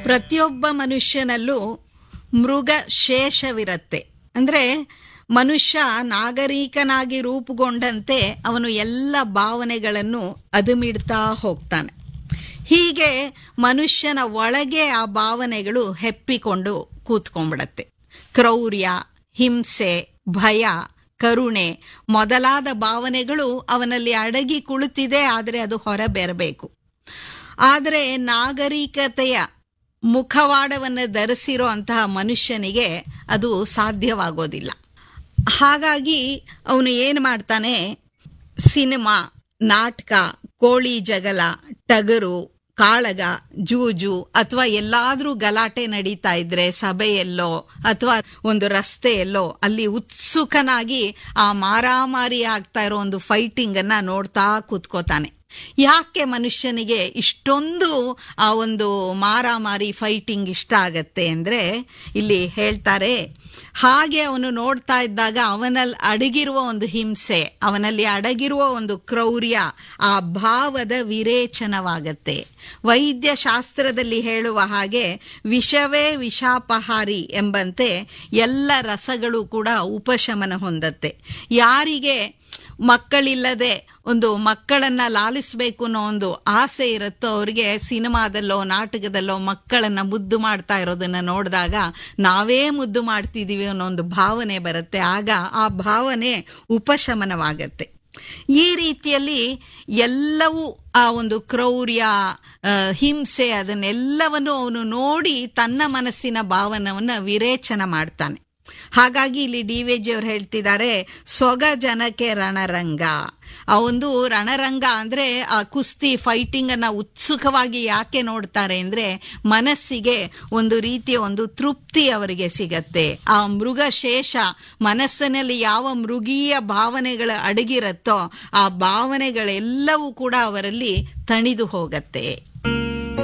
ಪ್ರತಿಯೊಬ್ಬ ಮನುಷ್ಯನಲ್ಲೂ ಮೃಗ ಶೇಷವಿರತ್ತೆ ಅಂದ್ರೆ ಮನುಷ್ಯ ನಾಗರಿಕನಾಗಿ ರೂಪುಗೊಂಡಂತೆ ಅವನು ಎಲ್ಲ ಭಾವನೆಗಳನ್ನು ಅದುಮಿಡ್ತಾ ಹೋಗ್ತಾನೆ ಹೀಗೆ ಮನುಷ್ಯನ ಒಳಗೆ ಆ ಭಾವನೆಗಳು ಹೆಪ್ಪಿಕೊಂಡು ಕೂತ್ಕೊಂಡ್ಬಿಡತ್ತೆ ಕ್ರೌರ್ಯ ಹಿಂಸೆ ಭಯ ಕರುಣೆ ಮೊದಲಾದ ಭಾವನೆಗಳು ಅವನಲ್ಲಿ ಅಡಗಿ ಕುಳಿತಿದೆ ಆದರೆ ಅದು ಹೊರಬರಬೇಕು ಆದರೆ ನಾಗರಿಕತೆಯ ಮುಖವಾಡವನ್ನು ಧರಿಸಿರೋ ಅಂತಹ ಮನುಷ್ಯನಿಗೆ ಅದು ಸಾಧ್ಯವಾಗೋದಿಲ್ಲ ಹಾಗಾಗಿ ಅವನು ಏನು ಮಾಡ್ತಾನೆ ಸಿನಿಮಾ ನಾಟಕ ಕೋಳಿ ಜಗಲ ಟಗರು ಕಾಳಗ ಜೂಜು ಅಥವಾ ಎಲ್ಲಾದ್ರೂ ಗಲಾಟೆ ನಡೀತಾ ಇದ್ರೆ ಸಭೆಯಲ್ಲೋ ಅಥವಾ ಒಂದು ರಸ್ತೆಯಲ್ಲೋ ಅಲ್ಲಿ ಉತ್ಸುಕನಾಗಿ ಆ ಮಾರಾಮಾರಿ ಆಗ್ತಾ ಇರೋ ಒಂದು ಫೈಟಿಂಗ್ ಅನ್ನ ನೋಡ್ತಾ ಕೂತ್ಕೋತಾನೆ ಯಾಕೆ ಮನುಷ್ಯನಿಗೆ ಇಷ್ಟೊಂದು ಆ ಒಂದು ಮಾರಾಮಾರಿ ಫೈಟಿಂಗ್ ಇಷ್ಟ ಆಗತ್ತೆ ಅಂದ್ರೆ ಇಲ್ಲಿ ಹೇಳ್ತಾರೆ ಹಾಗೆ ಅವನು ನೋಡ್ತಾ ಇದ್ದಾಗ ಅವನಲ್ಲಿ ಅಡಗಿರುವ ಒಂದು ಹಿಂಸೆ ಅವನಲ್ಲಿ ಅಡಗಿರುವ ಒಂದು ಕ್ರೌರ್ಯ ಆ ಭಾವದ ವಿರೇಚನವಾಗತ್ತೆ ವೈದ್ಯ ಶಾಸ್ತ್ರದಲ್ಲಿ ಹೇಳುವ ಹಾಗೆ ವಿಷವೇ ವಿಷಾಪಹಾರಿ ಎಂಬಂತೆ ಎಲ್ಲ ರಸಗಳು ಕೂಡ ಉಪಶಮನ ಹೊಂದತ್ತೆ ಯಾರಿಗೆ ಮಕ್ಕಳಿಲ್ಲದೆ ಒಂದು ಮಕ್ಕಳನ್ನ ಲಾಲಿಸಬೇಕು ಅನ್ನೋ ಒಂದು ಆಸೆ ಇರುತ್ತೋ ಅವ್ರಿಗೆ ಸಿನಿಮಾದಲ್ಲೋ ನಾಟಕದಲ್ಲೋ ಮಕ್ಕಳನ್ನ ಮುದ್ದು ಮಾಡ್ತಾ ಇರೋದನ್ನ ನೋಡಿದಾಗ ನಾವೇ ಮುದ್ದು ಮಾಡ್ತಿದೀವಿ ಅನ್ನೋ ಒಂದು ಭಾವನೆ ಬರುತ್ತೆ ಆಗ ಆ ಭಾವನೆ ಉಪಶಮನವಾಗತ್ತೆ ಈ ರೀತಿಯಲ್ಲಿ ಎಲ್ಲವೂ ಆ ಒಂದು ಕ್ರೌರ್ಯ ಹಿಂಸೆ ಅದನ್ನೆಲ್ಲವನ್ನು ಅವನು ನೋಡಿ ತನ್ನ ಮನಸ್ಸಿನ ಭಾವನವನ್ನ ವಿರೇಚನ ಮಾಡ್ತಾನೆ ಹಾಗಾಗಿ ಇಲ್ಲಿ ಡಿ ವಿ ಜಿ ಅವ್ರು ಹೇಳ್ತಿದ್ದಾರೆ ಸೊಗ ಜನಕ್ಕೆ ರಣರಂಗ ಆ ಒಂದು ರಣರಂಗ ಅಂದ್ರೆ ಆ ಕುಸ್ತಿ ಫೈಟಿಂಗ್ ಅನ್ನ ಉತ್ಸುಕವಾಗಿ ಯಾಕೆ ನೋಡ್ತಾರೆ ಅಂದ್ರೆ ಮನಸ್ಸಿಗೆ ಒಂದು ರೀತಿಯ ಒಂದು ತೃಪ್ತಿ ಅವರಿಗೆ ಸಿಗತ್ತೆ ಆ ಮೃಗಶೇಷ ಮನಸ್ಸಿನಲ್ಲಿ ಯಾವ ಮೃಗೀಯ ಭಾವನೆಗಳು ಅಡಗಿರತ್ತೋ ಆ ಭಾವನೆಗಳೆಲ್ಲವೂ ಕೂಡ ಅವರಲ್ಲಿ ತಣಿದು ಹೋಗತ್ತೆ